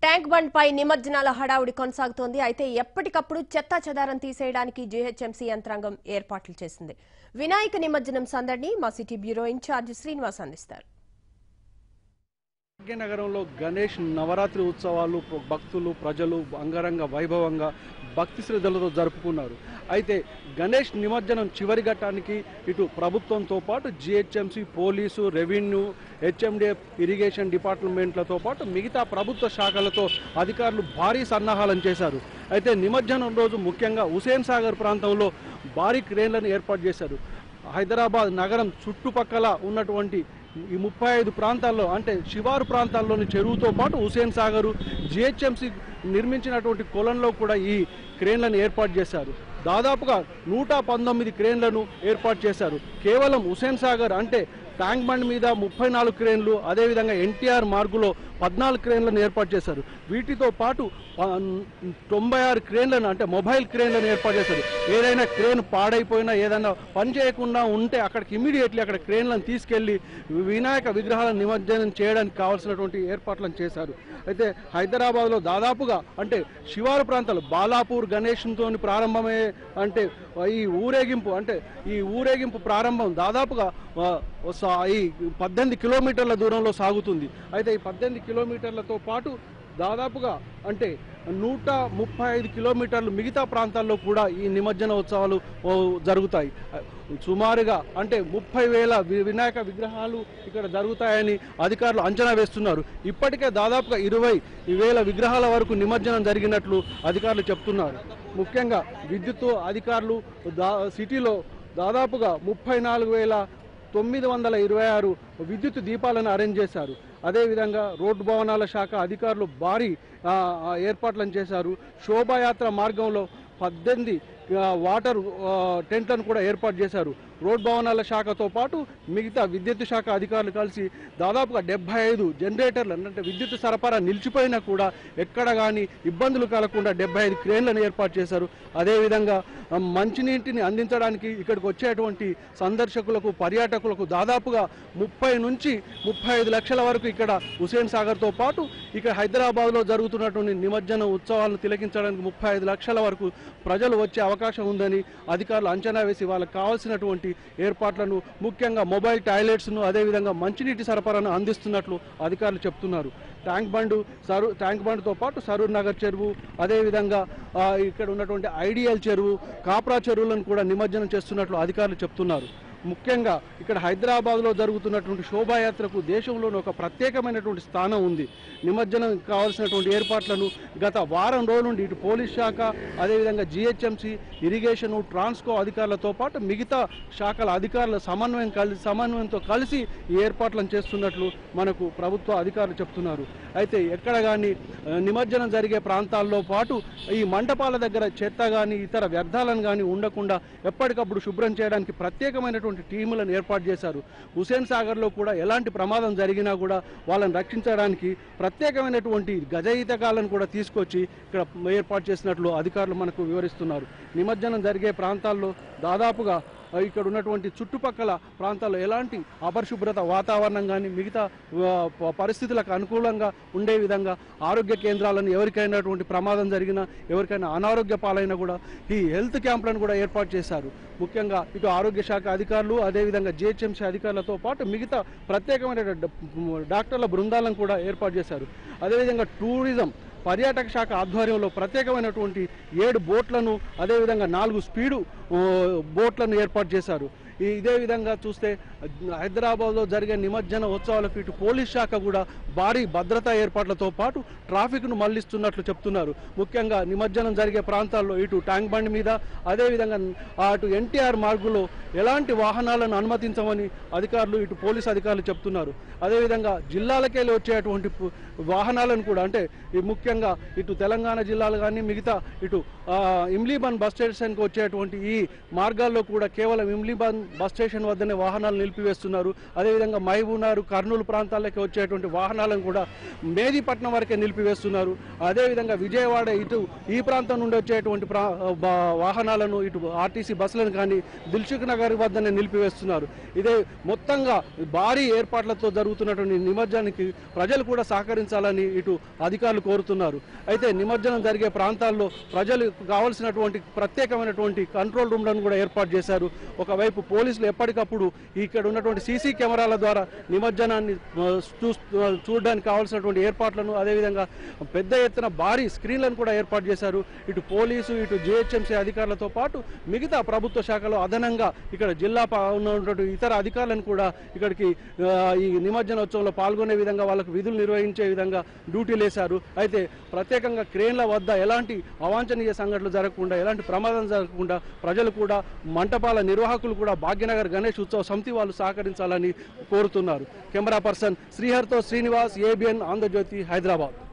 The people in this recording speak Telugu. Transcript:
ట్యాంక్ బండ్ పై నిమజ్జనాల హడావుడి కొనసాగుతోంది అయితే ఎప్పటికప్పుడు చెత్తా చెదారం తీసేయడానికి జీహెచ్ఎంసీ యంత్రాంగం ఏర్పాట్లు చేసింది వినాయక నిమజ్జనం సందడిని మా సిటీ బ్యూరో ఇన్ఛార్జ్ శ్రీనివాస్ అందిస్తారు భాగ్యనగరంలో గణేష్ నవరాత్రి ఉత్సవాలు ప్ర- భక్తులు ప్రజలు అంగరంగ వైభవంగా భక్తి శ్రద్ధలతో జరుపుకున్నారు అయితే గణేష్ నిమజ్జనం చివరి ఘట్టానికి ఇటు ప్రభుత్వంతో పాటు GHMC police revenue HMDA irrigation డిపార్ట్మెంట్లతో పాటు మిగతా ప్రభుత్వ శాఖలతో అధికారులు భారీ సన్నాహాలను చేశారు అయితే నిమజ్జనం రోజు ముఖ్యంగా హుసేన్ సాగర్ ప్రాంతంలో భారీ క్రేన్లను ఏర్పాటు చేశారు హైదరాబాద్ నగరం చుట్టుపక్కల ఉన్నటువంటి ఈ ముప్పై ఐదు ప్రాంతాల్లో అంటే శివారు ప్రాంతాల్లోని చెరువుతో పాటు హుసేన్ సాగరు జిహెచ్ఎంసి నిర్మించినటువంటి కొలంలో కూడా ఈ క్రేన్లను ఏర్పాటు చేశారు దాదాపుగా నూట పంతొమ్మిది క్రేన్లను ఏర్పాటు చేశారు కేవలం హుసేన్ సాగర్ అంటే ట్యాంక్ బండ్ మీద ముప్పై నాలుగు క్రేన్లు అదేవిధంగా ఎన్టీఆర్ మార్గులో పద్నాలుగు క్రేన్లను ఏర్పాటు చేశారు వీటితో పాటు ప- తొంభై ఆరు క్రేన్లను అంటే మొబైల్ క్రేన్లను ఏర్పాటు చేశారు ఏదైనా క్రేన్ పాడైపోయినా ఏదైనా పని చేయకుండా ఉంటే అక్కడికి ఇమీడియట్లీ అక్కడ క్రేన్లను తీసుకెళ్లి వినాయక విగ్రహాలను నిమజ్జనం చేయడానికి కావాల్సినటువంటి ఏర్పాట్లను చేశారు అయితే హైదరాబాద్లో దాదాపుగా అంటే శివారు ప్రాంతాలు బాలాపూర్ గణేష్తో ప్రారంభమయ్యే అంటే ఈ ఊరేగింపు అంటే ఈ ఊరేగింపు ప్రారంభం దాదాపుగా ఆ, సా- ఈ పద్దెనిమిది కిలోమీటర్ల దూరంలో సాగుతుంది అయితే ఈ పద్దెనిమిది కిలోమీటర్లతో పాటు దాదాపుగా అంటే నూట ముప్పై ఐదు కిలోమీటర్లు మిగతా ప్రాంతాల్లో కూడా ఈ నిమజ్జన ఉత్సవాలు ఓ, జరుగుతాయి సుమారుగా అంటే ముప్పై వేల వి- వినాయక విగ్రహాలు ఇక్కడ జరుగుతాయని అధికారులు అంచనా వేస్తున్నారు ఇప్పటికే దాదాపుగా ఇరవై వేల విగ్రహాల వరకు నిమజ్జనం జరిగినట్లు అధికారులు చెప్తున్నారు ముఖ్యంగా విద్యుత్ అధికారులు దా సిటీలో దాదాపుగా ముప్పై నాలుగు వేల తొమ్మిది వందల ఇరవై ఆరు విద్యుత్ దీపాలను అరేంజ్ చేశారు అదేవిధంగా రోడ్డు భవనాల శాఖ అధికారులు భారీ ఆ, ఆ, ఏర్పాట్లను చేశారు శోభాయాత్ర మార్గంలో పద్దెనిమిది ఆ, వాటర్ ఆ, టెంట్లను కూడా ఏర్పాటు చేశారు రోడ్ భవనాల శాఖతో పాటు మిగతా విద్యుత్ శాఖ అధికారులు కలిసి దాదాపుగా డెబ్బై ఐదు జనరేటర్లు అంటే విద్యుత్ సరఫరా నిలిచిపోయినా కూడా ఎక్కడ కానీ ఇబ్బందులు కలగకుండా డెబ్బై ఐదు క్రేన్లను ఏర్పాటు చేశారు అదేవిధంగా ఆ, మంచినీటిని అందించడానికి ఇక్కడికి వచ్చేటువంటి సందర్శకులకు పర్యాటకులకు దాదాపుగా ముప్పై నుంచి ముప్పై ఐదు లక్షల వరకు ఇక్కడ హుసేన్ సాగర్తో పాటు ఇక్కడ హైదరాబాద్లో జరుగుతున్నటువంటి నిమజ్జన ఉత్సవాలను తిలకించడానికి ముప్పై ఐదు లక్షల వరకు ప్రజలు వచ్చే అవకాశం ఉందని అధికారులు అంచనా వేసి వాళ్ళకి కావాల్సినటువంటి ఏర్పాట్లను ముఖ్యంగా మొబైల్ టాయిలెట్స్ను అదేవిధంగా మంచినీటి సరఫరాను అందిస్తున్నట్లు అధికారులు చెప్తున్నారు ట్యాంక్ బండ్ సరు ట్యాంక్ బండ్తో పాటు సరూర్ నగర్ చెరువు అదేవిధంగా ఆ, ఇక్కడ ఉన్నటువంటి ఐడియల్ చెరువు కాప్రా చెరువులను కూడా నిమజ్జనం చేస్తున్నట్లు అధికారులు చెప్తున్నారు ముఖ్యంగా ఇక్కడ హైదరాబాద్లో జరుగుతున్నటువంటి శోభాయాత్రకు దేశంలోని ఒక ప్రత్యేకమైనటువంటి స్థానం ఉంది నిమజ్జనం కావాల్సినటువంటి ఏర్పాట్లను గత వారం రోజుల నుండి ఇటు పోలీస్ శాఖ అదేవిధంగా జిహెచ్ఎంసీ ఇరిగేషన్ ట్రాన్స్కో అధికారులతో పాటు మిగతా శాఖల అధికారుల సమన్వయం కలిసి సమన్వయంతో కలిసి ఈ ఏర్పాట్లను చేస్తున్నట్లు మనకు ప్రభుత్వ అధికారులు చెప్తున్నారు అయితే ఎక్కడ కానీ ఆ, నిమజ్జనం జరిగే ప్రాంతాల్లో పాటు ఈ మంటపాల దగ్గర చెత్త కానీ ఇతర వ్యర్థాలను కానీ ఉండకుండా ఎప్పటికప్పుడు శుభ్రం చేయడానికి ప్రత్యేకమైనటువంటి టీములను ఏర్పాటు చేశారు హుసేన్ సాగర్లో కూడా ఎలాంటి ప్రమాదం జరిగినా కూడా వాళ్ళని రక్షించడానికి ప్రత్యేకమైనటువంటి గజ ఈతగాలను కూడా తీసుకొచ్చి ఇక్కడ ఏర్పాటు చేసినట్లు అధికారులు మనకు వివరిస్తున్నారు నిమజ్జనం జరిగే ప్రాంతాల్లో దాదాపుగా ఆ, ఇక్కడ ఉన్నటువంటి చుట్టుపక్కల ప్రాంతాల్లో ఎలాంటి అపరిశుభ్రత వాతావరణం కానీ మిగతా ఆ, ప- పరిస్థితులకు అనుకూలంగా ఉండే విధంగా ఆరోగ్య కేంద్రాలను ఎవరికైనటువంటి ప్రమాదం జరిగినా ఎవరికైనా అనారోగ్య పాలైనా కూడా ఈ హెల్త్ క్యాంపులను కూడా ఏర్పాటు చేశారు ముఖ్యంగా ఇటు ఆరోగ్య శాఖ అధికారులు అదేవిధంగా జిహెచ్ఎంసీ అధికారులతో పాటు మిగతా ప్రత్యేకమైన డ- డాక్టర్ల బృందాలను కూడా ఏర్పాటు చేశారు అదేవిధంగా టూరిజం పర్యాటక శాఖ ఆధ్వర్యంలో ప్రత్యేకమైనటువంటి ఏడు బోట్లను అదేవిధంగా నాలుగు స్పీడు ఓ, బోట్లను ఏర్పాటు చేశారు ఈ ఇదే విధంగా చూస్తే హైదరాబాద్లో జరిగే నిమజ్జన ఉత్సవాలకు ఇటు పోలీస్ శాఖ కూడా భారీ భద్రతా ఏర్పాట్లతో పాటు ట్రాఫిక్ను మళ్లిస్తున్నట్లు చెప్తున్నారు ముఖ్యంగా నిమజ్జనం జరిగే ప్రాంతాల్లో ఇటు ట్యాంక్ బండ్ మీద అదేవిధంగా అటు ఎన్టీఆర్ మార్గులో ఎలాంటి వాహనాలను అనుమతించమని అధికారులు ఇటు పోలీస్ అధికారులు చెప్తున్నారు అదేవిధంగా జిల్లాలకెళ్ళి వచ్చేటువంటి పు- వాహనాలను కూడా అంటే ఈ ముఖ్యంగా ఇటు తెలంగాణ జిల్లాలు కానీ మిగతా ఇటు ఆ, ఇమ్లీబన్ బస్ స్టేషన్కి వచ్చేటువంటి ఈ మార్గాల్లో కూడా కేవలం ఇమ్లీబన్ బస్ స్టేషన్ వద్దనే వాహనాలు నిలిపివేస్తున్నారు అదేవిధంగా మహబూబ్నగర్ కర్నూలు ప్రాంతాలకి వచ్చేటువంటి వాహనాలను కూడా మేదీపట్నం వరకే నిలిపివేస్తున్నారు అదేవిధంగా విజయవాడ ఇటు ఈ ప్రాంతం నుండి వచ్చేటువంటి ప్రా బా- వాహనాలను ఇటు ఆర్టీసీ బస్సులను కానీ దిల్సుఖ్ నగర్ వద్దనే నిలిపివేస్తున్నారు ఇదే మొత్తంగా భారీ ఏర్పాట్లతో జరుగుతున్నటువంటి నిమజ్జనానికి ప్రజలు కూడా సహకరించాలని ఇటు అధికారులు కోరుతున్నారు అయితే నిమజ్జనం జరిగే ప్రాంతాల్లో ప్రజలకు కావాల్సినటువంటి ప్రత్యేకమైనటువంటి కంట్రోల్ రూమ్లను కూడా ఏర్పాటు చేశారు ఒకవైపు పోలీసులు ఎప్పటికప్పుడు ఇక్కడ ఉన్నటువంటి సీసీ కెమెరాల ద్వారా నిమజ్జనాన్ని ఆ, చూ- ఆ, చూడడానికి కావాల్సినటువంటి ఏర్పాట్లను అదేవిధంగా పెద్ద ఎత్తున భారీ స్క్రీన్లను కూడా ఏర్పాటు చేశారు ఇటు పోలీసు ఇటు జిహెచ్ఎంసీ అధికారులతో పాటు మిగతా ప్రభుత్వ శాఖలో అదనంగా ఇక్కడ జిల్లా పా- ఉన్నటువంటి ఇతర అధికారులను కూడా ఇక్కడికి ఆ, ఈ నిమజ్జనోత్సవంలో పాల్గొనే విధంగా వాళ్ళకు విధులు నిర్వహించే విధంగా డ్యూటీలు వేశారు అయితే ప్రత్యేకంగా క్రేన్ల వద్ద ఎలాంటి అవాంఛనీయ సంఘటనలు జరగకుండా ఎలాంటి ప్రమాదం జరగకుండా ప్రజలు కూడా మంటపాల నిర్వాహకులు కూడా భాగ్యనగర్ గణేష్ ఉత్సవ సమితి వాళ్ళు సహకరించాలని కోరుతున్నారు కెమెరా పర్సన్ శ్రీహర్తో శ్రీనివాస్ ఏబిఎన్ ఆంధ్రజ్యోతి హైదరాబాద్